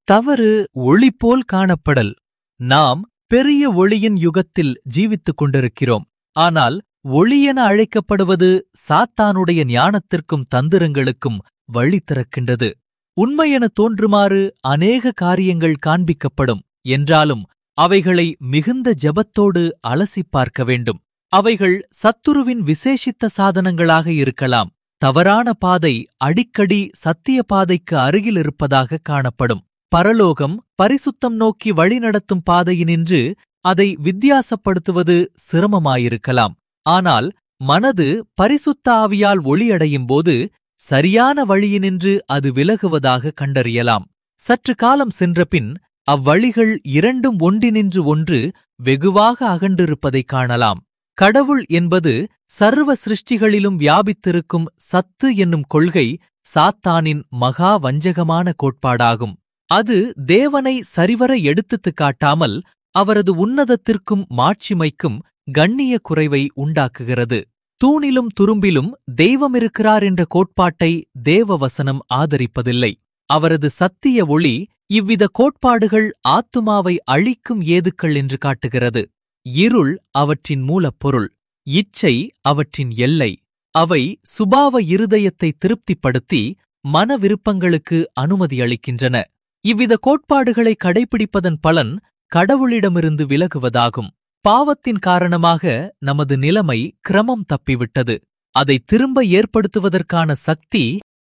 தவறு ஒளி போல் காணப்படல் நாம் பெரிய ஒளியின் யுகத்தில் ஜீவித்துக் கொண்டிருக்கிறோம் ஆனால் ஒளியென அழைக்கப்படுவது சாத்தானுடைய ஞானத்திற்கும் தந்திரங்களுக்கும் வழி திறக்கின்றது உண்மையென தோன்றுமாறு அநேக காரியங்கள் காண்பிக்கப்படும் என்றாலும் அவைகளை மிகுந்த ஜெபத்தோடு அலசிப் பார்க்க வேண்டும் அவைகள் சத்துருவின் விசேஷித்த சாதனங்களாக இருக்கலாம் தவறான பாதை அடிக்கடி சத்திய பாதைக்கு அருகில் இருப்பதாக காணப்படும் பரலோகம் பரிசுத்தம் நோக்கி வழிநடத்தும் பாதையினின்று அதை வித்தியாசப்படுத்துவது சிரமமாயிருக்கலாம் ஆனால் மனது பரிசுத்த ஆவியால் ஒளியடையும் போது சரியான வழியினின்று அது விலகுவதாக கண்டறியலாம் சற்று காலம் சென்றபின் அவ்வழிகள் இரண்டும் ஒன்றினின்று ஒன்று வெகுவாக அகன்றிருப்பதைக் காணலாம் கடவுள் என்பது சர்வ சிருஷ்டிகளிலும் வியாபித்திருக்கும் சத்து என்னும் கொள்கை சாத்தானின் மகா வஞ்சகமான கோட்பாடாகும் அது தேவனை சரிவர எடுத்துத்துக் காட்டாமல் அவரது உன்னதத்திற்கும் மாட்சிமைக்கும் கண்ணிய குறைவை உண்டாக்குகிறது தூணிலும் துரும்பிலும் தெய்வமிருக்கிறார் என்ற கோட்பாட்டை தேவவசனம் ஆதரிப்பதில்லை அவரது சத்திய ஒளி இவ்வித கோட்பாடுகள் ஆத்துமாவை அழிக்கும் ஏதுக்கள் என்று காட்டுகிறது இருள் அவற்றின் மூலப்பொருள் இச்சை அவற்றின் எல்லை அவை சுபாவ இருதயத்தை திருப்திப்படுத்தி மன விருப்பங்களுக்கு அனுமதி அளிக்கின்றன இவ்வித கோட்பாடுகளை கடைபிடிப்பதன் பலன் கடவுளிடமிருந்து விலகுவதாகும் பாவத்தின் காரணமாக நமது நிலைமை கிரமம் தப்பிவிட்டது அதை திரும்ப ஏற்படுத்துவதற்கான சக்தி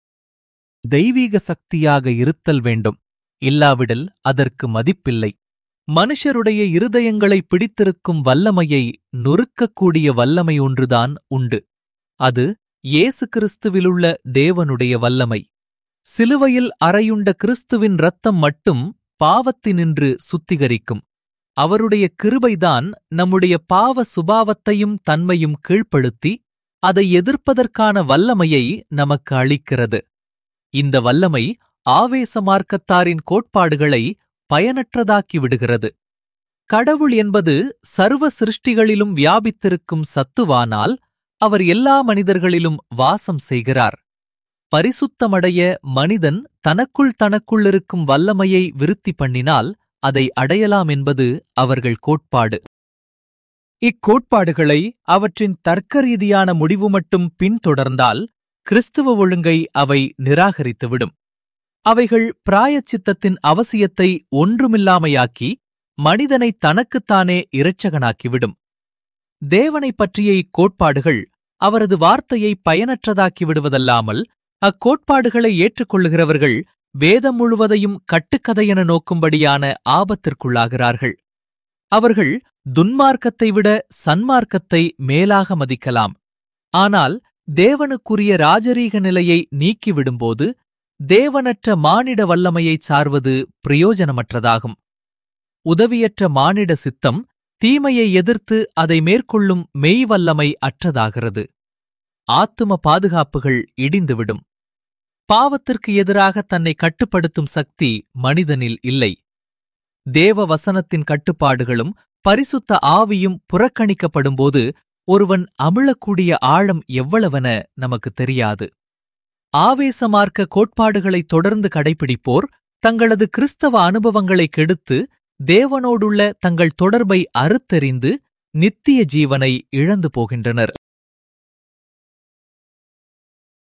தெய்வீக சக்தியாக இருத்தல் வேண்டும் இல்லாவிடில் அதற்கு மதிப்பில்லை மனுஷருடைய இருதயங்களை பிடித்திருக்கும் வல்லமையை நொறுக்கக்கூடிய வல்லமை ஒன்றுதான் உண்டு அது இயேசு கிறிஸ்துவிலுள்ள தேவனுடைய வல்லமை சிலுவையில் அறையுண்ட கிறிஸ்துவின் இரத்தம் மட்டும் பாவத்தினின்று சுத்திகரிக்கும் அவருடைய கிருபைதான் நம்முடைய பாவ சுபாவத்தையும் தன்மையும் கீழ்ப்படுத்தி அதை எதிர்ப்பதற்கான வல்லமையை நமக்கு அளிக்கிறது இந்த வல்லமை ஆவேச மார்க்கத்தாரின் கோட்பாடுகளை பயனற்றதாக்கி விடுகிறது கடவுள் என்பது சர்வ சிருஷ்டிகளிலும் வியாபித்திருக்கும் சத்துவானால் அவர் எல்லா மனிதர்களிலும் வாசம் செய்கிறார் பரிசுத்தமடைய மனிதன் தனக்குள் தனக்குள்ளிருக்கும் வல்லமையை விருத்தி பண்ணினால் அதை அடையலாம் என்பது அவர்கள் கோட்பாடு இக்கோட்பாடுகளை அவற்றின் தர்க்கரீதியான முடிவு மட்டும் பின்தொடர்ந்தால் கிறிஸ்துவ ஒழுங்கை அவை நிராகரித்துவிடும் அவைகள் பிராயச்சித்தத்தின் அவசியத்தை ஒன்றுமில்லாமையாக்கி மனிதனை தனக்குத்தானே இரட்சகனாக்கிவிடும் தேவனைப் பற்றிய இக்கோட்பாடுகள் அவரது வார்த்தையை பயனற்றதாக்கி விடுவதல்லாமல் அக்கோட்பாடுகளை ஏற்றுக்கொள்ளுகிறவர்கள் வேதம் முழுவதையும் கட்டுக்கதையென நோக்கும்படியான ஆபத்திற்குள்ளாகிறார்கள் அவர்கள் துன்மார்க்கத்தை விட சன்மார்க்கத்தை மேலாக மதிக்கலாம் ஆனால் தேவனுக்குரிய ராஜரீக நிலையை நீக்கிவிடும்போது தேவனற்ற மானிட வல்லமையைச் சார்வது பிரயோஜனமற்றதாகும் உதவியற்ற மானிட சித்தம் தீமையை எதிர்த்து அதை மேற்கொள்ளும் மெய் வல்லமை அற்றதாகிறது ஆத்தும பாதுகாப்புகள் இடிந்துவிடும் பாவத்திற்கு எதிராக தன்னை கட்டுப்படுத்தும் சக்தி மனிதனில் இல்லை தேவ வசனத்தின் கட்டுப்பாடுகளும் பரிசுத்த ஆவியும் புறக்கணிக்கப்படும்போது ஒருவன் அமிழக்கூடிய ஆழம் எவ்வளவென நமக்கு தெரியாது ஆவேசமார்க்க கோட்பாடுகளை தொடர்ந்து கடைபிடிப்போர் தங்களது கிறிஸ்தவ அனுபவங்களை கெடுத்து தேவனோடுள்ள தங்கள் தொடர்பை அறுத்தெறிந்து நித்திய ஜீவனை இழந்து போகின்றனர்